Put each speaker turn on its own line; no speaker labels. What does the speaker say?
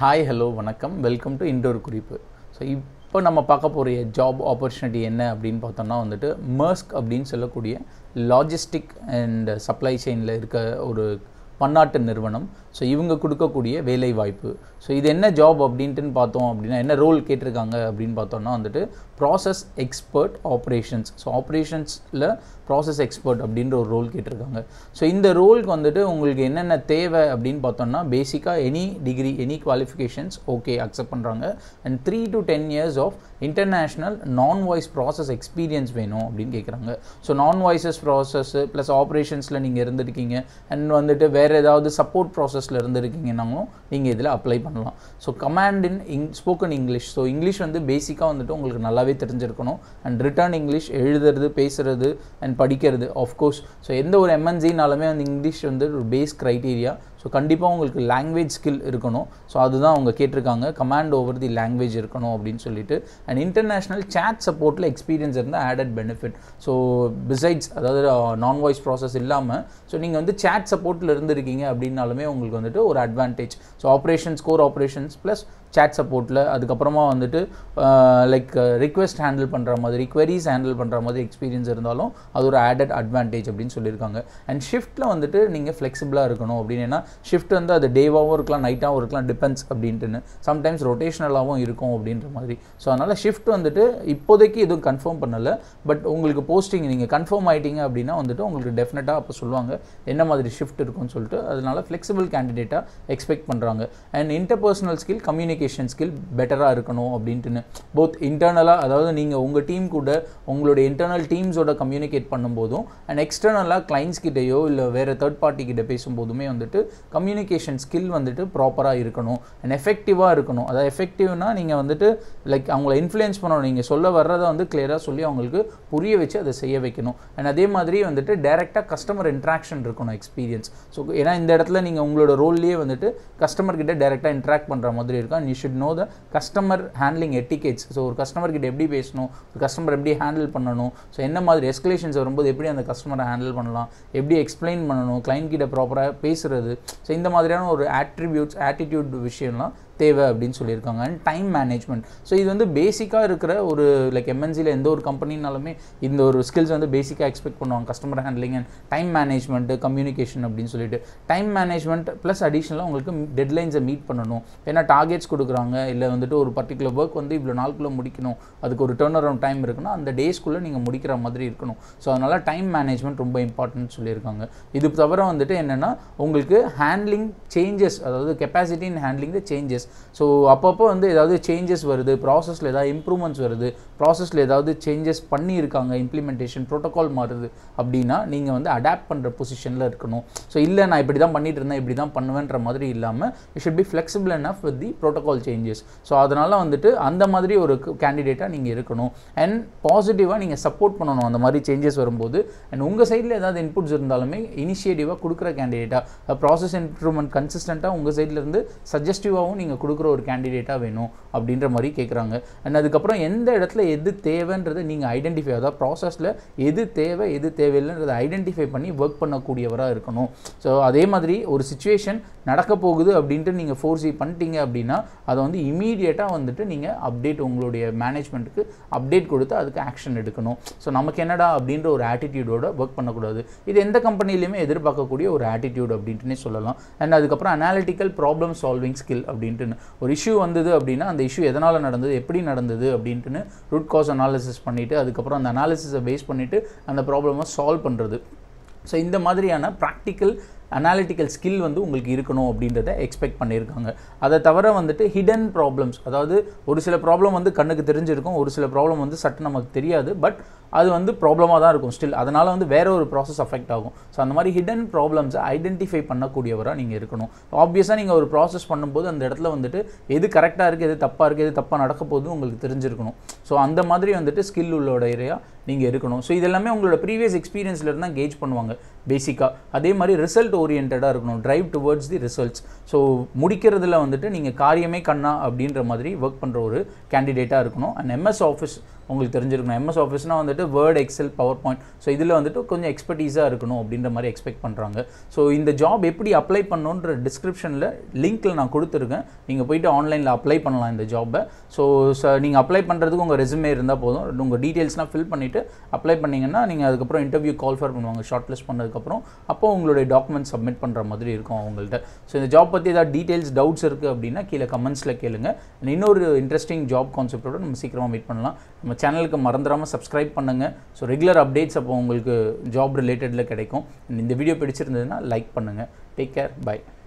hi hello வணக்கம் welcome to indoor குறிப்பு so இப்போ நம்ம பார்க்க போகிற ஜாப் ஆப்பர்ச்சுனிட்டி என்ன அப்படின்னு பார்த்தோம்னா வந்துட்டு மர்ஸ்க் அப்படின்னு சொல்லக்கூடிய லாஜிஸ்டிக் அண்ட் சப்ளை செயினில் இருக்க ஒரு பன்னாட்டு நிறுவனம் ஸோ இவங்க கொடுக்கக்கூடிய வேலை வாய்ப்பு ஸோ இது என்ன ஜாப் அப்படின்ட்டுன்னு பார்த்தோம் அப்படின்னா என்ன ரோல் கேட்டிருக்காங்க அப்படின்னு பார்த்தோம்னா வந்துட்டு ப்ராசஸ் எக்ஸ்பர்ட் ஆப்ரேஷன்ஸ் ஸோ ஆப்ரேஷன்ஸில் ப்ராசஸ் எக்ஸ்பர்ட் அப்படின்ற ஒரு ரோல் கேட்டிருக்காங்க ஸோ இந்த ரோலுக்கு வந்துட்டு உங்களுக்கு என்னென்ன தேவை அப்படின்னு பார்த்தோம்னா பேசிக்காக any degree any qualifications okay accept பண்ணுறாங்க and three to ten years of international non voice process experience வேணும் அப்படின்னு கேட்குறாங்க ஸோ நான் வாய்ஸஸ் ப்ராசஸ் ப்ளஸ் ஆப்ரேஷன்ஸில் நீங்கள் இருந்திருக்கீங்க அண்ட் வந்துட்டு வேறு ஏதாவது சப்போர்ட் ப்ராசஸில் இருந்திருக்கீங்கன்னாலும் நீங்கள் இதில் அப்ளை பண்ணலாம் ஸோ கமாண்ட் இன் இங் ஸ்போக்கன் இங்கிலீஷ் ஸோ இங்கிலீஷ் வந்து பேசிக்காக வந்துட்டு உங்களுக்கு நல்லாவே தெரிஞ்சிருக்கணும் அண்ட் ரிட்டர்ன் இங்கிலீஷ் எழுதுறது பேசுறது அண்ட் படிக்கிறது ஆஃப்கோர்ஸ் ஸோ எந்த ஒரு எம்என்சினாலுமே அந்த இங்கிலீஷ் வந்து ஒரு பேஸ் க்ரைட்டீரியா ஸோ கண்டிப்பாக உங்களுக்கு லாங்குவேஜ் ஸ்கில் இருக்கணும் ஸோ அதுதான் அவங்க கேட்டிருக்காங்க கமாண்ட் ஓவர் தி லாங்குவேஜ் இருக்கணும் அப்படின்னு சொல்லிட்டு அண்ட் இன்டர்நேஷ்னல் சேட் சப்போர்ட்டில் எக்ஸ்பீரியன்ஸ் இருந்தால் ஆடட் பெனிஃபிட் ஸோ பிசைட்ஸ் அதாவது நான் வாய்ஸ் ப்ராசஸ் இல்லாமல் ஸோ நீங்கள் வந்து சேட் சப்போர்ட்டில் இருந்திருக்கீங்க அப்படின்னாலுமே உங்களுக்கு வந்துட்டு ஒரு advantage so operations core operations plus chat சப்போர்ட்டில் அதுக்கப்புறமா வந்துட்டு லைக் ரிக்வெஸ்ட் ஹேண்டில் பண்ணுற மாதிரி queries ஹேண்டில் பண்ணுற மாதிரி எக்ஸ்பீரியன்ஸ் இருந்தாலும் அது ஒரு ஆடட் அட்வான்டேஜ் அப்படின்னு சொல்லியிருக்காங்க அண்ட் ஷிஃப்ட்டில் வந்துட்டு நீங்கள் ஃப்ளெக்சிபிளாக இருக்கணும் அப்படின்னு ஏன்னா ஷிஃப்ட் வந்து அது டேவாகவும் இருக்கலாம் நைட்டாகவும் இருக்கலாம் டிபெண்ட்ஸ் அப்படின்ட்டுன்னு சம்டைம்ஸ் ரொட்டேஷனலாகவும் இருக்கும் அப்படின்ற மாதிரி ஸோ அதனால் ஷிஃப்ட் வந்துட்டு இப்போதைக்கு எதுவும் கன்ஃபார்ம் பண்ணலை பட் உங்களுக்கு போஸ்டிங் நீங்கள் கன்ஃபார்ம் ஆகிட்டீங்க அப்படின்னா வந்துட்டு உங்களுக்கு டெஃபினட்டாக அப்போ சொல்லுவாங்க என்ன மாதிரி ஷிஃப்ட் இருக்கும்னு சொல்லிட்டு அதனால ஃப்ளெக்சிபிள் கேண்டிடேட்டாக எக்ஸ்பெக்ட் பண்ணுறாங்க and interpersonal skill communication skill பெட்டராக இருக்கணும் அப்படின்ட்டுன்னு போத் இன்டர்னலாக அதாவது நீங்கள் உங்கள் டீம் கூட உங்களுடைய இன்டர்னல் டீம்ஸோட கம்யூனிகேட் பண்ணும்போதும் அண்ட் எக்ஸ்டர்னலாக கிளைண்ட்ஸ் கிட்டேயோ இல்லை வேறு தேர்ட் பார்ட்டி கிட்ட பேசும்போதுமே வந்துட்டு கம்யூனிகேஷன் ஸ்கில் வந்துட்டு ப்ராப்பராக இருக்கணும் அண்ட் எஃபெக்டிவாக இருக்கணும் அதாவது எஃபெக்டிவ்னா நீங்கள் வந்துட்டு லைக் அவங்கள இன்ஃப்ளூயன்ஸ் பண்ணணும் நீங்கள் சொல்ல வர்றதை வந்து கிளியராக சொல்லி அவங்களுக்கு புரிய வச்சு அதை செய்ய வைக்கணும் அண்ட் அதே மாதிரி வந்துட்டு டேரெக்டாக கஸ்டமர் இன்ட்ராக்ஷன் இருக்கணும் எக்ஸ்பீரியன்ஸ் ஸோ ஏன்னா இந்த இடத்துல நீங்கள் உங்களோட ரோல்லேயே வந்துட்டு கஸ்டமர் கிட்ட டேரெக்டாக இன்ட்ராக்ட் பண்ணுற மாதிரி இருக்கும் and you should know the customer handling etiquettes so ஒரு கஸ்டமர் கிட்ட எப்படி பேசணும் ஒரு கஸ்டமர் எப்படி ஹேண்டில் பண்ணணும் ஸோ என்ன மாதிரி எஸ்கலேஷன்ஸ் வரும்போது எப்படி அந்த கஸ்டமரை ஹேண்டில் பண்ணலாம் எப்படி எக்ஸ்பிளைன் பண்ணணும் கிளைண்ட் கிட்ட ப்ராப்பராக பேசுறது ஸோ இந்த மாதிரியான ஒரு ஆட்ரிபியூட்ஸ் ஆட்டிடியூட் விஷயம்லாம் தேவை அப்படின்னு சொல்லியிருக்காங்க அண்ட் டைம் மேனேஜ்மெண்ட் ஸோ இது வந்து பேசிக்காக இருக்கிற ஒரு லைக் எம்என்சியில் எந்த ஒரு கம்பெனினாலுமே இந்த ஒரு ஸ்கில்ஸ் வந்து பேசிக்காக எக்ஸ்பெக்ட் பண்ணுவாங்க customer handling and time management communication அப்படின்னு சொல்லிட்டு டைம் மேனேஜ்மெண்ட் ப்ளஸ் அடிஷ்னலாக உங்களுக்கு டெட்லைன்ஸை மீட் பண்ணணும் ஏன்னா டார்கெட்ஸ் கொடுக்குறாங்க இல்லை வந்துட்டு ஒரு பர்டிகுலர் ஒர்க் வந்து இவ்வளோ நாளுக்குள்ளே முடிக்கணும் அதுக்கு ஒரு டேர்ன் அரவுண்ட் டைம் இருக்குன்னா அந்த டேஸ்க்குள்ளே நீங்கள் முடிக்கிற மாதிரி இருக்கணும் ஸோ அதனால் டைம் மேனேஜ்மெண்ட் ரொம்ப இம்பார்ட்டன்ட் சொல்லியிருக்காங்க இது தவிர வந்துட்டு என்னென்னா உங்களுக்கு ஹேண்ட்லிங் சேஞ்சஸ் அதாவது capacity in handling the changes so அப்பப்போ வந்து ஏதாவது சேஞ்சஸ் வருது ப்ராசஸில் ஏதாவது இம்ப்ரூவ்மெண்ட்ஸ் வருது ப்ராசஸில் ஏதாவது சேஞ்சஸ் பண்ணியிருக்காங்க இம்ப்ளிமெண்டேஷன் ப்ரோட்டோகால் மாறுது அப்படின்னா நீங்கள் வந்து அடாப்ட் பண்ணுற பொசிஷனில் இருக்கணும் ஸோ இல்லை நான் இப்படி தான் பண்ணிட்டு இருந்தேன் இப்படி தான் பண்ணுவேன்ற மாதிரி இல்லாமல் you should be flexible enough with the protocol changes so அதனால் வந்துட்டு அந்த மாதிரி ஒரு கேண்டிடேட்டாக நீங்கள் இருக்கணும் அண்ட் பாசிட்டிவாக நீங்கள் சப்போர்ட் பண்ணணும் அந்த மாதிரி சேஞ்சஸ் வரும்போது அண்ட் உங்கள் சைடில் ஏதாவது இன்புட்ஸ் இருந்தாலுமே இனிஷியேட்டிவாக கொடுக்குற கேண்டிடேட்டாக ப்ராசஸ் இம்ப்ரூவ்மெண்ட் கன்சிஸ்டண்ட்டாக உங்கள் சைட்லேருந்து சஜஸ்டிவாகவும் நீங்கள் கொடுக்குற ஒரு கேண்டிடேட்டாக வேணும் அப்படின்ற மாதிரி கேட்குறாங்க அண்ட் அதுக்கப்புறம் எந்த இடத்துல எது தேவைன்றதை நீங்கள் ஐடென்டிஃபை அதாவது ப்ராசஸில் எது தேவை எது தேவையில்லைன்றதை ஐடென்டிஃபை பண்ணி ஒர்க் பண்ணக்கூடியவராக இருக்கணும் ஸோ அதே மாதிரி ஒரு சுச்சுவேஷன் நடக்க போகுது அப்படின்ட்டு நீங்கள் ஃபோர்ஸி பண்ணிட்டீங்க அப்படின்னா அதை வந்து இமீடியட்டாக வந்துட்டு நீங்கள் அப்டேட் உங்களுடைய மேனேஜ்மெண்ட்டுக்கு அப்டேட் கொடுத்து அதுக்கு ஆக்ஷன் எடுக்கணும் ஸோ நமக்கு என்னடா அப்படின்ற ஒரு ஆட்டிடியூடோட ஒர்க் பண்ணக்கூடாது இது எந்த கம்பெனிலையுமே எதிர்பார்க்கக்கூடிய ஒரு ஆட்டிடியூட் அப்படின்ட்டுனே சொல்லலாம் அண்ட் அதுக்கப்புறம் அனாலிட்டிக்கல் ப்ராப்ளம் சால்விங் ஸ்கில் அப்படின்ட்டுன்னு ஒரு இஷ்யூ வந்தது அப்படின்னா அந்த இஷ்யூ எதனால் நடந்தது எப்படி நடந்தது அப்படின்ட்டுன்னு ரூட் காஸ் அனாலிசிஸ் பண்ணிவிட்டு அதுக்கப்புறம் அந்த அனாலிசிஸை பேஸ் பண்ணிவிட்டு அந்த ப்ராப்ளமை சால்வ் பண்ணுறது ஸோ இந்த மாதிரியான ப்ராக்டிக்கல் அனாலிட்டிக்கல் ஸ்கில் வந்து உங்களுக்கு இருக்கணும் அப்படின்றத எக்ஸ்பெக்ட் பண்ணியிருக்காங்க அதை தவிர வந்துட்டு ஹிடன் ப்ராப்ளம்ஸ் அதாவது ஒரு சில ப்ராப்ளம் வந்து கண்ணுக்கு தெரிஞ்சிருக்கும் ஒரு சில ப்ராப்ளம் வந்து சட்டு நமக்கு தெரியாது பட் அது வந்து ப்ராப்ளமாக தான் இருக்கும் ஸ்டில் அதனால் வந்து வேற ஒரு ப்ராசஸ் அஃபெக்ட் ஆகும் ஸோ அந்த மாதிரி ஹிடன் ப்ராப்ளம்ஸை ஐடென்டிஃபை பண்ணக்கூடியவராக நீங்கள் இருக்கணும் ஆப்வியஸாக நீங்கள் ஒரு ப்ராசஸ் பண்ணும்போது அந்த இடத்துல வந்துட்டு எது கரெக்டாக இருக்குது எது தப்பாக இருக்குது எது தப்பாக நடக்க போகுது உங்களுக்கு தெரிஞ்சிருக்கணும் ஸோ அந்த மாதிரி வந்துட்டு ஸ்கில் உள்ளோட ஏரியா நீங்கள் இருக்கணும் ஸோ இது எல்லாமே உங்களோட ப்ரீவியஸ் எக்ஸ்பீரியன்ஸில் இருந்தால் கேஜ் பண்ணுவாங்க பேசிக்காக அதே மாதிரி ரிசல்ட் ஓரியன்டாக இருக்கணும் drive towards the results so முடிக்கிறதுல வந்துட்டு நீங்கள் காரியமே கண்ணா அப்படின்ற மாதிரி ஒர்க் பண்ணுற ஒரு கேண்டிடேட்டாக இருக்கணும் அண்ட் எம்எஸ் ஆஃபீஸ் உங்களுக்கு தெரிஞ்சிருக்கணும் எம்எஸ் ஆஃபீஸ்னால் வந்துட்டு Word Excel PowerPoint so இதில் வந்துட்டு கொஞ்சம் எக்ஸ்பர்டீஸாக இருக்கணும் அப்படின்ற மாதிரி எக்ஸ்பெக்ட் பண்ணுறாங்க ஸோ இந்த ஜாப் எப்படி அப்ளை பண்ணணுன்ற டிஸ்கிரிப்ஷனில் லிங்க்கில் நான் கொடுத்துருக்கேன் நீங்கள் போயிட்டு ஆன்லைனில் அப்ளை பண்ணலாம் இந்த ஜாப்பை ஸோ நீங்கள் அப்ளை பண்ணுறதுக்கு உங்கள் ரெசுமே இருந்தால் போதும் உங்கள் டீட்டெயில்ஸ்லாம் ஃபில் பண்ணிவிட்டு அப்ளை பண்ணிங்கன்னா நீங்கள் அதுக்கப்புறம் இன்டர்வியூ கால் ஃபர் பண்ணுவாங்க ஷார்ட் லிஸ்ட் பண்ணதுக்கப்புறம் அப்போ உங்களுடைய டாக்குமெண்ட் சப்மிட் பண்ணுற மாதிரி இருக்கும் அவங்கள்ட்ட ஸோ இந்த ஜாப் பற்றி ஏதாவது டீட்டெயில்ஸ் டவுட்ஸ் இருக்குது அப்படின்னா கீழே கமெண்ட்ஸில் கேளுங்க And இன்னொரு இன்ட்ரெஸ்டிங் ஜாப் கான்செப்டோட நம்ம சீக்கிரமாக மீட் பண்ணலாம் நம்ம சேனலுக்கு மறந்துடாமல் சப்ஸ்கிரைப் பண்ணுங்கள் ஸோ ரெகுலர் அப்டேட்ஸ் அப்போ உங்களுக்கு ஜாப் ரிலேட்டடில் கிடைக்கும் And இந்த வீடியோ பிடிச்சிருந்ததுன்னா லைக் பண்ணுங்கள் டேக் கேர் பை